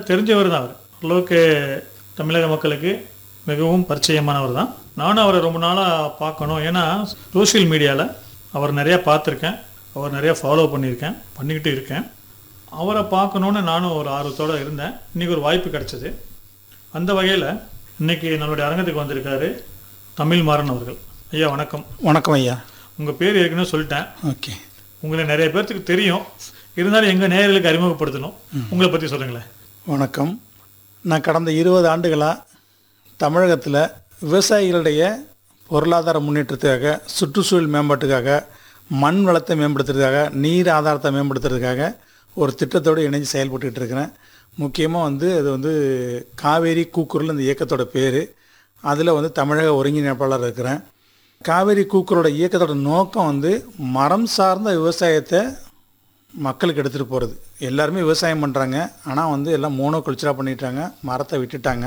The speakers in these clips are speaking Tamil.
தெரிஞ்சவர் தான் அவர் ஓரளவுக்கு தமிழக மக்களுக்கு மிகவும் பரிச்சயமானவர் தான் நானும் அவரை ரொம்ப நாளாக பார்க்கணும் ஏன்னா சோஷியல் மீடியாவில் அவர் நிறையா பார்த்துருக்கேன் அவர் நிறையா ஃபாலோ பண்ணியிருக்கேன் பண்ணிக்கிட்டு இருக்கேன் அவரை பார்க்கணுன்னு நானும் ஒரு ஆர்வத்தோடு இருந்தேன் இன்றைக்கி ஒரு வாய்ப்பு கிடைச்சது அந்த வகையில் இன்னைக்கு நம்மளுடைய அரங்கத்துக்கு வந்திருக்காரு தமிழ் மாறன் அவர்கள் ஐயா வணக்கம் வணக்கம் ஐயா உங்கள் பேர் ஏற்கனவே சொல்லிட்டேன் ஓகே உங்களை நிறைய பேர்த்துக்கு தெரியும் இருந்தாலும் எங்கள் நேயர்களுக்கு அறிமுகப்படுத்தணும் உங்களை பற்றி சொல்லுங்களேன் வணக்கம் நான் கடந்த இருபது ஆண்டுகளாக தமிழகத்தில் விவசாயிகளுடைய பொருளாதார முன்னேற்றத்துக்காக சுற்றுச்சூழல் மேம்பாட்டுக்காக மண் வளத்தை மேம்படுத்துறதுக்காக நீர் ஆதாரத்தை மேம்படுத்துறதுக்காக ஒரு திட்டத்தோடு இணைஞ்சு செயல்பட்டுக்கிட்டு இருக்கிறேன் முக்கியமாக வந்து அது வந்து காவேரி கூக்குரல் இந்த இயக்கத்தோட பேர் அதில் வந்து தமிழக ஒருங்கிணைப்பாளர் இருக்கிறேன் காவேரி கூக்குரலோட இயக்கத்தோட நோக்கம் வந்து மரம் சார்ந்த விவசாயத்தை மக்களுக்கு எடுத்துகிட்டு போகிறது எல்லாருமே விவசாயம் பண்ணுறாங்க ஆனால் வந்து எல்லாம் மோனோ கல்ச்சராக பண்ணிட்டாங்க மரத்தை விட்டுட்டாங்க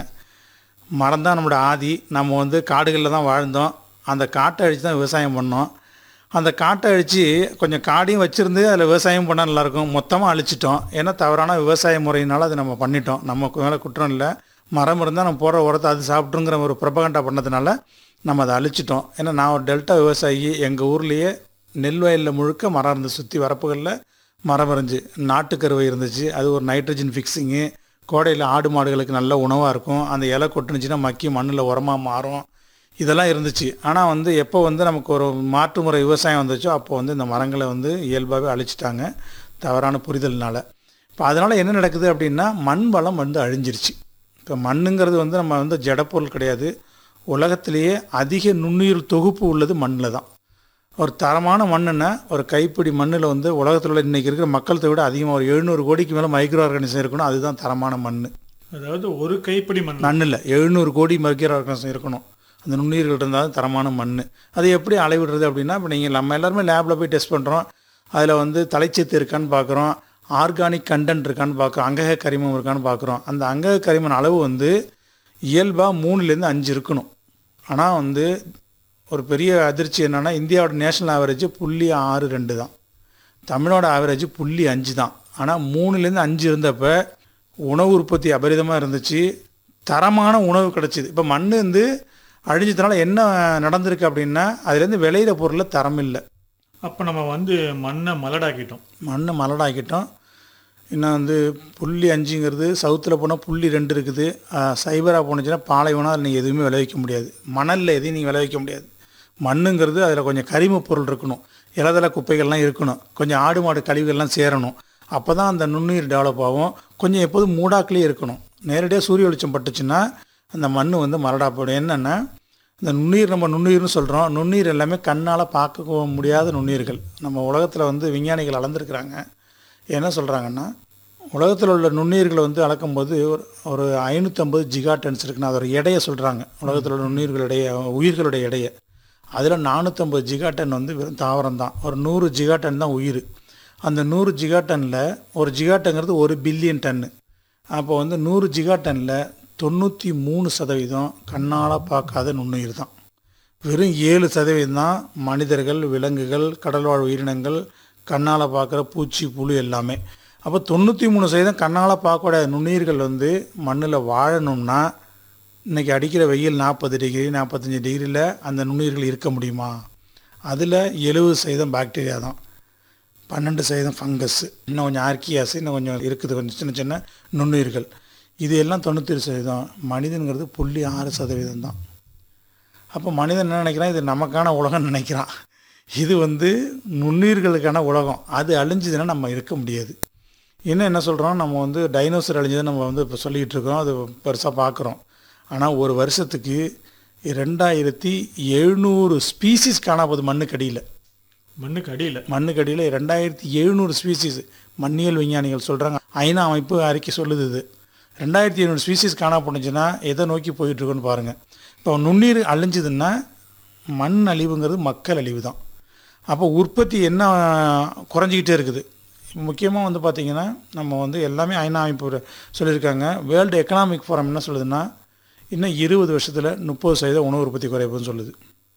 மரம் தான் நம்மளோட ஆதி நம்ம வந்து காடுகளில் தான் வாழ்ந்தோம் அந்த காட்டை அழித்து தான் விவசாயம் பண்ணோம் அந்த காட்டை அழித்து கொஞ்சம் காடையும் வச்சுருந்து அதில் விவசாயம் பண்ணால் நல்லாயிருக்கும் மொத்தமாக அழிச்சிட்டோம் ஏன்னா தவறான விவசாய முறையினால அதை நம்ம பண்ணிட்டோம் நம்ம மேலே குற்றம் இல்லை மரம் இருந்தால் நம்ம போடுற உரத்தை அது சாப்பிட்ருங்கிற ஒரு பிரபகண்டா பண்ணதுனால நம்ம அதை அழிச்சிட்டோம் ஏன்னா நான் ஒரு டெல்டா விவசாயி எங்கள் ஊர்லேயே நெல் வயலில் முழுக்க மரம் இருந்து சுற்றி வரப்புகளில் மரம் இருந்துச்சு நாட்டுக்கருவை இருந்துச்சு அது ஒரு நைட்ரஜன் ஃபிக்ஸிங்கு கோடையில் ஆடு மாடுகளுக்கு நல்ல உணவாக இருக்கும் அந்த இலை கொட்டுனுச்சுன்னா மக்கி மண்ணில் உரமாக மாறும் இதெல்லாம் இருந்துச்சு ஆனால் வந்து எப்போ வந்து நமக்கு ஒரு மாற்று முறை விவசாயம் வந்துச்சோ அப்போ வந்து இந்த மரங்களை வந்து இயல்பாகவே அழிச்சிட்டாங்க தவறான புரிதல்னால இப்போ அதனால் என்ன நடக்குது அப்படின்னா மண் வளம் வந்து அழிஞ்சிருச்சு இப்போ மண்ணுங்கிறது வந்து நம்ம வந்து ஜடப்பொருள் கிடையாது உலகத்திலேயே அதிக நுண்ணுயிர் தொகுப்பு உள்ளது மண்ணில் தான் ஒரு தரமான மண்ணுன்னா ஒரு கைப்பிடி மண்ணில் வந்து உலகத்தில் உள்ள இன்றைக்கி இருக்கிற மக்களத்தை விட அதிகமாக ஒரு எழுநூறு கோடிக்கு மேலே மைக்ரோ ஆர்கானிசம் இருக்கணும் அதுதான் தரமான மண் அதாவது ஒரு கைப்பிடி மண் மண்ணில் எழுநூறு கோடி மைக்ரோ ஆர்கானிசம் இருக்கணும் அந்த நுண்ணுயிர்கள் இருந்தால் தான் தரமான மண் அது எப்படி அளவிடுறது அப்படின்னா இப்போ நீங்கள் நம்ம எல்லாருமே லேபில் போய் டெஸ்ட் பண்ணுறோம் அதில் வந்து தலைச்சத்து இருக்கான்னு பார்க்குறோம் ஆர்கானிக் கண்டென்ட் இருக்கான்னு பார்க்குறோம் அங்கக கரிமம் இருக்கான்னு பார்க்குறோம் அந்த அங்கக கரிமன் அளவு வந்து இயல்பாக மூணுலேருந்து அஞ்சு இருக்கணும் ஆனால் வந்து ஒரு பெரிய அதிர்ச்சி என்னென்னா இந்தியாவோட நேஷனல் ஆவரேஜ் புள்ளி ஆறு ரெண்டு தான் தமிழோட ஆவரேஜ் புள்ளி அஞ்சு தான் ஆனால் மூணுலேருந்து அஞ்சு இருந்தப்போ உணவு உற்பத்தி அபரிதமாக இருந்துச்சு தரமான உணவு கிடச்சிது இப்போ மண் வந்து அழிஞ்சதுனால என்ன நடந்திருக்கு அப்படின்னா அதுலேருந்து விளையிற பொருளில் தரம் இல்லை அப்போ நம்ம வந்து மண்ணை மலடாக்கிட்டோம் மண்ணை மலடாக்கிட்டோம் இன்னும் வந்து புள்ளி அஞ்சுங்கிறது சவுத்தில் போனால் புள்ளி ரெண்டு இருக்குது சைபராக போணுச்சுன்னா பாலைவனம் அதில் நீங்கள் எதுவுமே விளைவிக்க முடியாது மணலில் எதையும் நீங்கள் விளைவிக்க முடியாது மண்ணுங்கிறது அதில் கொஞ்சம் கரிம பொருள் இருக்கணும் இலதல குப்பைகள்லாம் இருக்கணும் கொஞ்சம் ஆடு மாடு கழிவுகள்லாம் சேரணும் அப்போ தான் அந்த நுண்ணுயிர் டெவலப் ஆகும் கொஞ்சம் எப்போதும் மூடாக்கிலே இருக்கணும் நேரடியாக சூரிய வெளிச்சம் பட்டுச்சுன்னா அந்த மண் வந்து மலடா போயிடும் என்னென்னா இந்த நுண்ணுயிர் நம்ம நுண்ணுயிர்னு சொல்கிறோம் நுண்ணுயிர் எல்லாமே கண்ணால் பார்க்க முடியாத நுண்ணுயிர்கள் நம்ம உலகத்தில் வந்து விஞ்ஞானிகள் அளந்திருக்கிறாங்க என்ன சொல்கிறாங்கன்னா உலகத்தில் உள்ள நுண்ணுயிர்களை வந்து அளக்கும்போது ஒரு ஒரு ஐநூற்றம்பது ஜிகா டன்ஸ் இருக்குன்னு அதோட எடையை சொல்கிறாங்க உலகத்தில் உள்ள நுண்ணுயிர்களுடைய உயிர்களுடைய எடையை அதில் நானூற்றம்பது ஜிகா டன் வந்து வெறும் தாவரம் தான் ஒரு நூறு ஜிகா டன் தான் உயிர் அந்த நூறு ஜிகா டன்னில் ஒரு ஜிகா டன்ங்கிறது ஒரு பில்லியன் டன்னு அப்போ வந்து நூறு ஜிகா டன்னில் தொண்ணூற்றி மூணு சதவீதம் கண்ணால் பார்க்காத நுண்ணுயிர் தான் வெறும் ஏழு சதவீதம் தான் மனிதர்கள் விலங்குகள் கடல்வாழ் உயிரினங்கள் கண்ணால் பார்க்குற பூச்சி புழு எல்லாமே அப்போ தொண்ணூற்றி மூணு சதவீதம் கண்ணால் பார்க்கக்கூடாத நுண்ணுயிர்கள் வந்து மண்ணில் வாழணும்னா இன்றைக்கி அடிக்கிற வெயில் நாற்பது டிகிரி நாற்பத்தஞ்சு டிகிரியில் அந்த நுண்ணுயிர்கள் இருக்க முடியுமா அதில் எழுபது சதவீதம் பாக்டீரியா தான் பன்னெண்டு சதவீதம் ஃபங்கஸ் இன்னும் கொஞ்சம் ஆர்கியாஸ் இன்னும் கொஞ்சம் இருக்குது கொஞ்சம் சின்ன சின்ன நுண்ணுயிர்கள் இது எல்லாம் தொண்ணூற்றி சதவீதம் மனிதனுங்கிறது புள்ளி ஆறு சதவீதம் தான் அப்போ மனிதன் என்ன நினைக்கிறான் இது நமக்கான உலகம்னு நினைக்கிறான் இது வந்து நுண்ணுயிர்களுக்கான உலகம் அது அழிஞ்சதுன்னா நம்ம இருக்க முடியாது இன்னும் என்ன சொல்கிறோம் நம்ம வந்து டைனோசர் அழிஞ்சதை நம்ம வந்து இப்போ சொல்லிக்கிட்டு இருக்கோம் அது பெருசாக பார்க்குறோம் ஆனால் ஒரு வருஷத்துக்கு ரெண்டாயிரத்தி எழுநூறு ஸ்பீசிஸ் காணாப்போகுது மண்ணுக்கடியில் மண்ணுக்கு அடியில் மண்ணுக்கடியில் ரெண்டாயிரத்தி எழுநூறு ஸ்பீசிஸ் மண்ணியல் விஞ்ஞானிகள் சொல்கிறாங்க ஐநா அமைப்பு அறிக்கை சொல்லுது இது ரெண்டாயிரத்தி எழுநூறு ஸ்பீசிஸ் காணா போணுச்சுன்னா எதை நோக்கி போயிட்டுருக்குன்னு பாருங்கள் இப்போ நுண்ணீர் அழிஞ்சதுன்னா மண் அழிவுங்கிறது மக்கள் அழிவு தான் அப்போ உற்பத்தி என்ன குறைஞ்சிக்கிட்டே இருக்குது முக்கியமாக வந்து பார்த்திங்கன்னா நம்ம வந்து எல்லாமே ஐநா அமைப்பு சொல்லியிருக்காங்க வேர்ல்டு எக்கனாமிக் ஃபோரம் என்ன சொல்லுதுன்னா இன்னும் இருபது வருஷத்தில் முப்பது சதவீத உணவு உற்பத்தி குறைப்புன்னு சொல்லுது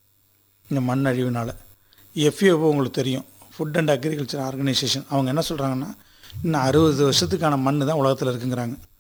இந்த மண் அழிவுனால் எஃப்ஏஓ உங்களுக்கு தெரியும் ஃபுட் அண்ட் அக்ரிகல்ச்சர் ஆர்கனைசேஷன் அவங்க என்ன சொல்கிறாங்கன்னா இன்னும் அறுபது வருஷத்துக்கான மண் தான் உலகத்தில் இருக்குங்கிறாங்க